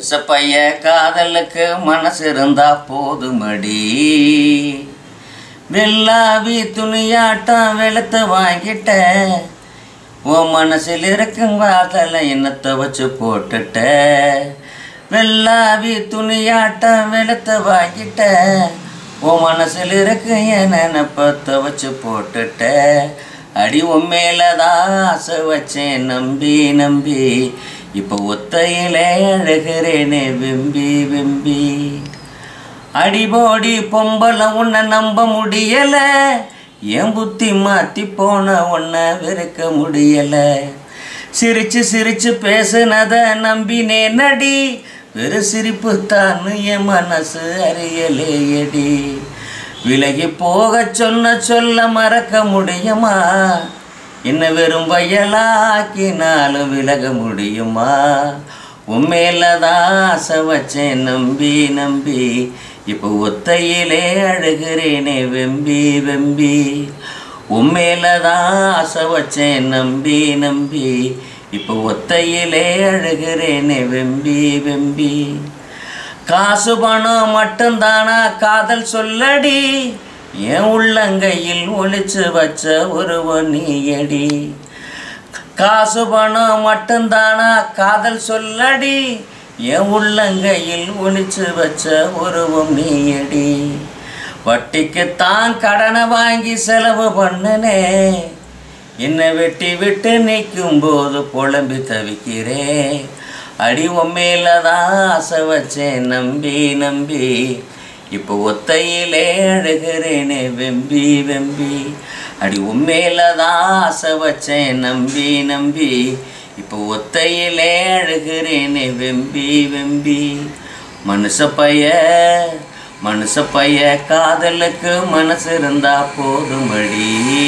மனுஷப்பைய காதலுக்கு மனசு இருந்தா போதுமடி வெள்ளாவி துணியாட்டம் வெளுத்து வாங்கிட்ட உன் மனசில் இருக்கும் காதலை என்னத்தை வச்சு போட்டுட்ட வெள்ளாவி துணியாட்டம் வெளுத்து வாங்கிட்ட உன் மனசில் இருக்கு என் நினப்பத்தை வச்சு போட்டுட்ட அடி உன் மேலதான் ஆசை வச்சேன் நம்பி நம்பி இப்போ ஒத்தையிலே அழுகிறேனே வெம்பி வெம்பி அடிபோடி பொம்பளை உன்னை நம்ப முடியல என் புத்தி மாத்தி போன உன்னை வெறுக்க முடியல சிரிச்சு சிரிச்சு பேசுனத நம்பினே நடி வெறு சிரிப்பு தான் என் மனசு அறியலேயடி விலகி போக சொன்ன சொல்ல மறக்க முடியுமா என்ன வெறும் வயலாக்கினாலும் விலக முடியுமா உண்மையில தான் ஆசை வச்சேன் நம்பி நம்பி இப்போ ஒத்தையிலே அழுகிறேனே வெம்பி வெம்பி உண்மையில தான் ஆசை வச்சேன் நம்பி நம்பி இப்போ ஒத்தையிலே அழுகிறேனே வெம்பி வெம்பி காசு பணம் மட்டும்தானா காதல் சொல்லடி என் உள்ளங்கையில் ஒளிச்சு வச்ச ஒருவன் நீயடி காசு பணம் மட்டும்தானா காதல் சொல்லடி என் உள்ளங்கையில் ஒளிச்சு வச்ச உருவம் நீயடி வட்டிக்குத்தான் கடனை வாங்கி செலவு பண்ணனே என்னை வெட்டி விட்டு நிற்கும் போது புலம்பி தவிக்கிறேன் அடி உண்மையில தான் ஆசை வச்சேன் நம்பி நம்பி இப்போ ஒத்தையிலே அழுகிறேனே வெம்பி வெம்பி அடி உண்மையில தான் ஆசை வச்சேன் நம்பி நம்பி இப்போ ஒத்தையிலே அழுகிறேனே வெம்பி வெம்பி மனுஷ பைய மனுஷ பைய காதலுக்கு மனசு இருந்தா போதுமடி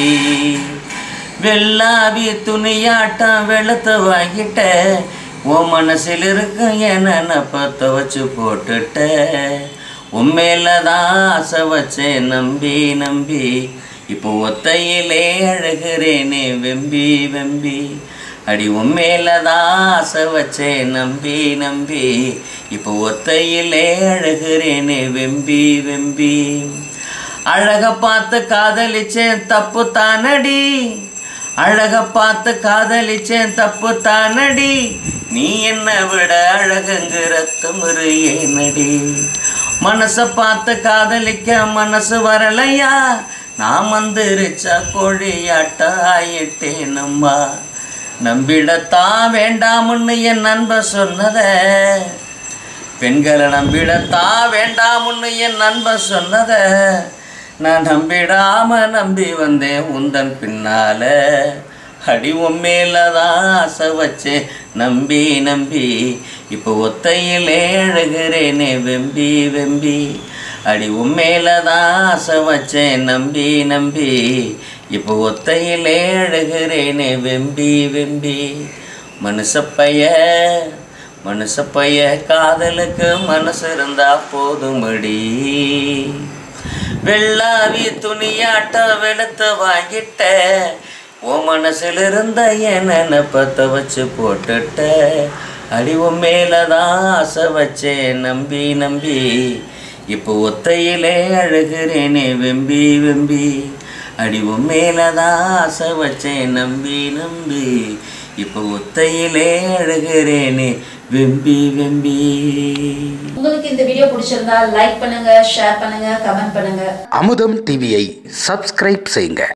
வெள்ளாவி துணியாட்டம் வெளுத்து வாங்கிட்ட உன் மனசில் இருக்கும் என் நினப்பத்தை வச்சு போட்டுட்ட உண்மையில தான் ஆசை வச்சேன் நம்பி நம்பி இப்போ ஒத்தையிலே அழுகிறேனே வெம்பி வெம்பி அடி உண்மையில தான் ஆசை வச்சேன் நம்பி நம்பி இப்போ ஒத்தையிலே அழுகிறேனே வெம்பி வெம்பி அழக பார்த்து காதலிச்சேன் தப்பு தானடி அழக பார்த்து காதலிச்சேன் தப்பு தானடி நீ என்ன விட அழகுங்கிற திமிரு ஏனடி மனசை பார்த்து காதலிக்க மனசு வரலையா நான் மந்திரிச்ச கோழியாட்ட ஆயிட்டேனம்மா நம்பிடத்தான் வேண்டாம்னு என் நண்பன் சொன்னத பெண்களை நம்பிடத்தான் வேண்டாம்னு என் நண்பன் சொன்னத நான் நம்பிடாம நம்பி வந்தேன் உந்தன் பின்னால அடி உண்மையில தான் ஆசை வச்சேன் நம்பி நம்பி இப்போ ஒத்தையிலே அழுகிறேனே வெம்பி வெம்பி அடி உண்மையில தான் ஆசை வச்சேன் நம்பி நம்பி இப்போ ஒத்தையிலே அழுகிறேனே வெம்பி வெம்பி மனுஷப்பைய மனுஷப்பைய காதலுக்கு மனசு இருந்தா போதுமடி வெள்ளாவி துணியாட்டம் வெளுத்து வாங்கிட்ட உன் மனசில் இருந்த என் நினப்பத்தை வச்சு போட்டுட்ட அடி உன் மேலதான் ஆசை வச்சேன் நம்பி நம்பி இப்போ ஒத்தையிலே அழுகிறேனே வெம்பி வெம்பி அடி உன் மேலதான் ஆசை வச்சேன் நம்பி நம்பி இப்போ ஒத்தையிலே அழுகிறேனே வெம்பி வெம்பி உங்களுக்கு இந்த வீடியோ பிடிச்சிருந்தா லைக் பண்ணுங்க ஷேர் பண்ணுங்க கமெண்ட் பண்ணுங்க அமுதம் டிவியை சப்ஸ்கிரைப் செய்யுங்க